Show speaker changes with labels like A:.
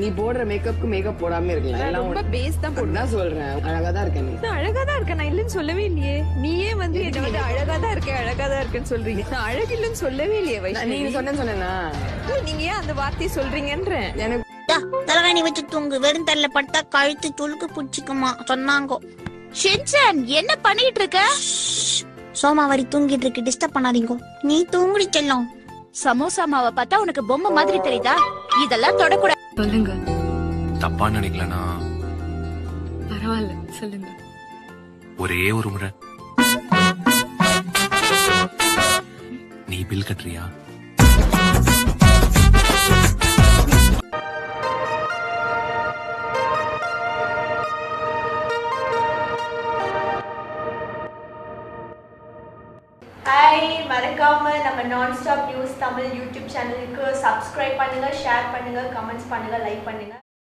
A: நீ போடுற மேக்கப்க்கு மேக்கப் போடாம இருக்கலாம்
B: நான்
A: எல்லாம்
B: ரொம்ப
A: உனக்கு
B: பேஸ் தான் போடுவேன்
A: தான் சொல்றேன் அழகா தான் இருக்க நீ
B: நான் அழகா தான் இருக்கேன் நான் இல்லைன்னு சொல்லவே இல்லையே நீயே வந்து என்ன வந்து அழகா தான் இருக்கேன் அழகா தான் இருக்கேன்னு சொல்றீங்க நான் அழகு இல்லைன்னு சொல்லவே இல்லையே
A: நான்
B: வைஷ்ணவி
A: நீங்க சொன்னேன்னு சொன்னேன்னா
B: இல்ல, நீங்க ஏன் அந்த வார்த்தையை சொல்றீங்கன்றேன்
A: எனக்கு
C: தலைகாணி வச்சு தூங்கு வெறும் தரல படுத்தா கழுத்து துளுக்கு பிடிச்சிக்குமா சொன்னாங்க
D: ஷின்சான் என்ன பண்ணிட்டு இருக்க
C: சோமாவாரி தூங்கிட்டு இருக்கு டிஸ்டர்ப் பண்ணாதீங்க நீ தூங்குடி செல்லம்
D: சமோசா மாவை பார்த்தா உனக்கு பொம்மை மாதிரி தெரியுதா இதெல்லாம் தொடக்கூடாது
E: சொல்லுங்க
F: தப்பா நினைக்கலனா
E: பரவாயில்ல சொல்லுங்க
F: ஒரே ஒரு முறை நீ பில் கட்டுறியா
G: ஹாய் மறக்காம நம்ம non stop news Tamil YouTube சேனலுக்கு சப்ஸ்கிரைப் பண்ணுங்க ஷேர் பண்ணுங்க கமெண்ட்ஸ் பண்ணுங்க லைக் பண்ணுங்க